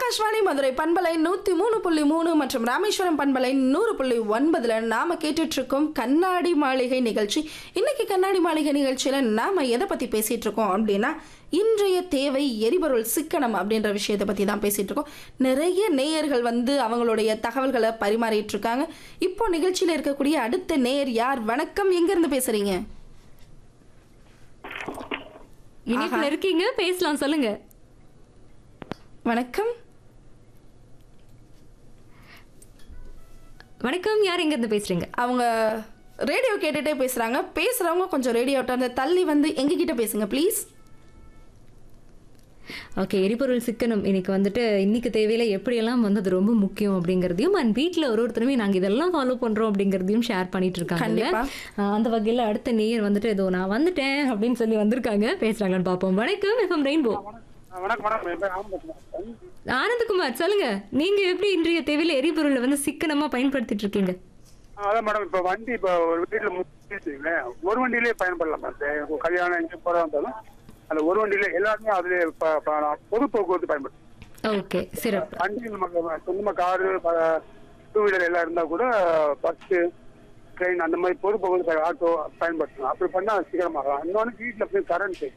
ஆகாஷ்வாணி மதுரை பண்பலை நூத்தி மூணு புள்ளி மூணு மற்றும் ராமேஸ்வரம் பண்பலை நூறு புள்ளி ஒன்பதுல நாம கேட்டுட்டு இருக்கோம் கண்ணாடி மாளிகை நிகழ்ச்சி இன்னைக்கு கண்ணாடி மாளிகை நிகழ்ச்சியில நாம எதை பத்தி பேசிட்டு இருக்கோம் அப்படின்னா இன்றைய தேவை எரிபொருள் சிக்கனம் அப்படின்ற விஷயத்தை பத்தி தான் பேசிட்டு இருக்கோம் நிறைய நேயர்கள் வந்து அவங்களுடைய தகவல்களை பரிமாறிட்டு இருக்காங்க இப்போ நிகழ்ச்சியில இருக்கக்கூடிய அடுத்த நேயர் யார் வணக்கம் எங்க இருந்து பேசுறீங்க இனிப்புல இருக்கீங்க பேசலாம் சொல்லுங்க வணக்கம் வணக்கம் யார் எங்க இருந்து பேசுறீங்க அவங்க ரேடியோ கேட்டுட்டே பேசுறாங்க பேசுறவங்க கொஞ்சம் ரேடியோ அந்த தள்ளி வந்து எங்ககிட்ட பேசுங்க ப்ளீஸ் ஓகே எரிபொருள் சிக்கனம் இன்னைக்கு வந்துட்டு இன்னைக்கு தேவையில எப்படியெல்லாம் வந்து அது ரொம்ப முக்கியம் அப்படிங்கறதையும் அண்ட் வீட்ல ஒரு ஒருத்தருமே நாங்க இதெல்லாம் ஃபாலோ பண்றோம் அப்படிங்கறதையும் ஷேர் பண்ணிட்டு இருக்காங்க கண்டிப்பா. ஆஹ் அந்த வகையில அடுத்த நேயர் வந்துட்டு ஏதோ நான் வந்துட்டேன் அப்படின்னு சொல்லி வந்திருக்காங்க பேசுறாங்கன்னு பார்ப்போம் வணக்கம் எஃப்எம் ரெயின்போ வணக்கம் வணக்கம் என் பேர் ஆனந்தகுமார் ஆனந்தகுமார் சொல்லுங்க நீங்க எப்படி இன்றைய தேவையில எரிபொருளை வந்து சிக்கனமா பயன்படுத்திட்டு இருக்கீங்க அதான் மேடம் இப்போ வண்டி இப்போ ஒரு வீட்டில் வச்சுங்களேன் ஒரு வண்டியிலே பயன்படலாம் மேடம் இப்போ கல்யாணம் எங்கே போகிறதா இருந்தாலும் அந்த ஒரு வண்டியிலே எல்லாருமே அதிலே ப- ப- பொது போக்குவரத்து பயன்படுத்தும் ஓகே சிறப்பு வண்டி நமக்கு சொந்தமாக காரு டூ வீலர் எல்லாம் இருந்தால் கூட பஸ்ஸு ட்ரெயின் அந்த மாதிரி பொது போக்குவரத்து ஆட்டோ பயன்படுத்தலாம் அப்படி பண்ணால் சீக்கிரமாகலாம் இன்னொன்று வீட்டில் போய் கரண்ட்டு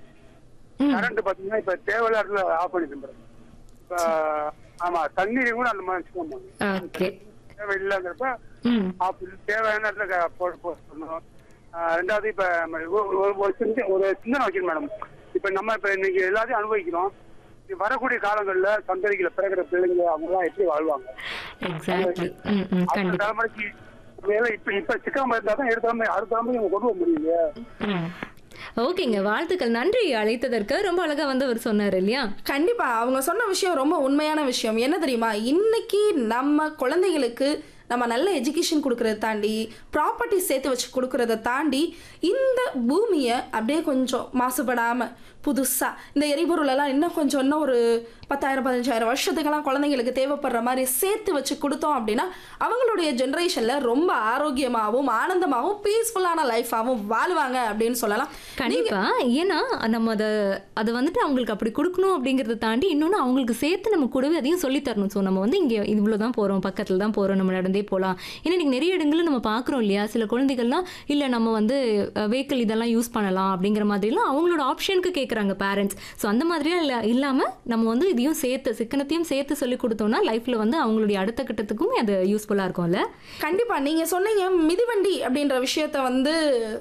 கரண்ட் பார்த்தீங்கன்னா இப்போ தேவையில்லாத இடத்துல ஆஃப் பண்ணிட்டு மேடம் இப்போ ஆமாம் தண்ணீரையும் கூட அந்த மாதிரி வச்சுக்கோங்க ஓகே தேவையில்லைங்கிறப்ப ம் அப்படி தேவையான இடத்துல க- போட்டு போடணும் ஆஹ் ரெண்டாவது இப்ப நம்ம ஒரு- ஒரு- ஒரு சின்ன ஒரு சிந்தனை வைக்கணும் மேடம் இப்ப நம்ம இப்ப இன்னைக்கு எல்லாத்தையும் அனுபவிக்கிறோம் இது வரக்கூடிய காலங்கள்ல சந்ததிகளை பிறகுற பிள்ளைங்க அவங்க எல்லாம் எப்படி வாழ்வாங்க எக்ஸாக்ட்லி ம் ம் அடுத்த கண்டிப்பா தலைமுறைக்கு வேலை இப்ப இப்ப சிக்காம இருந்தா தான் எடுத்த தலைமுறை அடுத்த தலைமுறை இவங்க கொண்டு வர முடியல ம். ஓகேங்க வாழ்த்துக்கள் நன்றி அழைத்ததற்கு ரொம்ப அழகா வந்து அவர் சொன்னார் இல்லையா கண்டிப்பா அவங்க சொன்ன விஷயம் ரொம்ப உண்மையான விஷயம் என்ன தெரியுமா இன்னைக்கு நம்ம குழந்தைகளுக்கு நம்ம நல்ல எஜுகேஷன் கொடுக்கறத தாண்டி ப்ராப்பர்ட்டி சேர்த்து வச்சு கொடுக்கறத தாண்டி இந்த பூமியை அப்படியே கொஞ்சம் மாசுபடாம புதுசா இந்த எரிபொருள் எல்லாம் இன்னும் கொஞ்சம் இன்னும் ஒரு பத்தாயிரம் பதினஞ்சாயிரம் வருஷத்துக்கெல்லாம் குழந்தைங்களுக்கு தேவைப்படுற மாதிரி சேர்த்து வச்சு கொடுத்தோம் அப்படின்னா அவங்களுடைய ஜென்ரேஷன்ல ரொம்ப ஆரோக்கியமாகவும் ஆனந்தமாகவும் பீஸ்ஃபுல்லான லைஃபாகவும் வாழ்வாங்க அப்படின்னு சொல்லலாம் கண்டிப்பா ஏன்னா நம்ம அதை அதை வந்துட்டு அவங்களுக்கு அப்படி கொடுக்கணும் அப்படிங்கறத தாண்டி இன்னொன்று அவங்களுக்கு சேர்த்து நம்ம கூடவே அதையும் சொல்லி தரணும் ஸோ நம்ம வந்து இங்கே இவ்வளோ தான் போகிறோம் பக்கத்தில் தான் போகிறோம் நம்ம நடந்தே போகலாம் ஏன்னா இன்னைக்கு நிறைய இடங்கள்ல நம்ம பார்க்குறோம் இல்லையா சில குழந்தைகள்லாம் இல்லை நம்ம வந்து வெஹிக்கிள் இதெல்லாம் யூஸ் பண்ணலாம் அப்படிங்கிற மாதிரிலாம் அவங்களோட ஆப்ஷனுக்கு கேட்குறாங்க பேரண்ட்ஸ் ஸோ அந்த மாதிரிலாம் இல்லை இல்லாமல் நம்ம வந்து இதையும் சேர்த்து சிக்கனத்தையும் சேர்த்து சொல்லி கொடுத்தோம்னா லைஃப்பில் வந்து அவங்களுடைய அடுத்த கட்டத்துக்கும் அது யூஸ்ஃபுல்லாக இருக்கும்ல கண்டிப்பா நீங்க சொன்னீங்க மிதிவண்டி அப்படின்ற விஷயத்த வந்து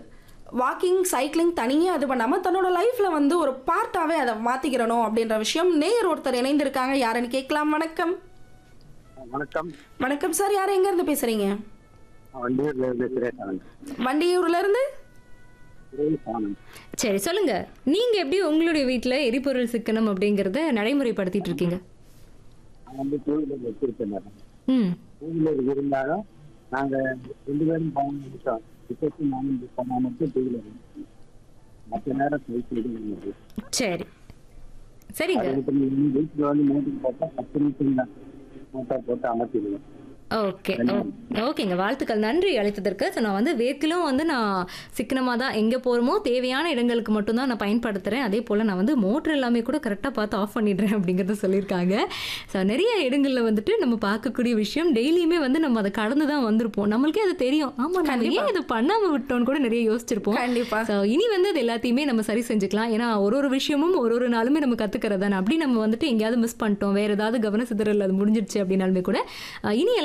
வாக்கிங் சைக்கிளிங் தனியாக அது பண்ணாமல் தன்னோட லைஃப்பில் வந்து ஒரு பார்ட்டாகவே அதை மாற்றிக்கிறணும் அப்படின்ற விஷயம் நேயர் ஒருத்தர் இணைந்திருக்காங்க யாருன்னு கேட்கலாம் வணக்கம் வணக்கம் வணக்கம் சார் யார் எங்கேருந்து பேசுகிறீங்க வண்டியூர்ல இருந்து சுரேஷ் வண்டியூர்லேருந்து ஆனந்த் சரி சொல்லுங்க நீங்க எப்படி உங்களுடைய வீட்ல எரிபொருள் சிக்கனம் அப்படிங்கறத நடைமுறைப்படுத்திட்டு இருக்கீங்க நான் வந்து டூ வீலர் வச்சிருக்கேன் மேடம் ம் டூ வீலர் இருந்தாலும் நாங்க ரெண்டு பேரும் பயணம் எடுத்தோம் இப்போக்கு நானும் பண்ணா மட்டும் டூ வீலர் மற்ற நேரம் சைக்கிள் சரி சரிங்க அதுக்கு வீட்டில் வந்து மோட்டர் போட்டா பத்து நிமிஷம் தான் மோட்டார் போட்டு அமர்த்திடுவேன் ஓகே ஓகேங்க வாழ்த்துக்கள் நன்றி அழைத்ததற்கு ஸோ நான் வந்து வேக்கிலும் வந்து நான் சிக்கனமாக தான் எங்கே போகிறோமோ தேவையான இடங்களுக்கு மட்டும்தான் நான் பயன்படுத்துகிறேன் அதே போல் நான் வந்து மோட்டர் எல்லாமே கூட கரெக்டாக பார்த்து ஆஃப் பண்ணிடுறேன் அப்படிங்கிறத சொல்லியிருக்காங்க ஸோ நிறைய இடங்களில் வந்துட்டு நம்ம பார்க்கக்கூடிய விஷயம் டெய்லியுமே வந்து நம்ம அதை கடந்து தான் வந்திருப்போம் நம்மளுக்கே அது தெரியும் ஆமாம் நம்ம ஏன் இதை பண்ணாமல் விட்டோம்னு கூட நிறைய யோசிச்சிருப்போம் கண்டிப்பா ஸோ இனி வந்து அது எல்லாத்தையுமே நம்ம சரி செஞ்சுக்கலாம் ஏன்னா ஒரு ஒரு விஷயமும் ஒரு ஒரு நாளுமே நம்ம கற்றுக்கிறது தானே அப்படி நம்ம வந்துட்டு எங்கேயாவது மிஸ் பண்ணிட்டோம் வேறு ஏதாவது கவன சிதறல் அது முடிஞ்சிருச்சு அப்படின்னாலுமே கூட அஹ், இனி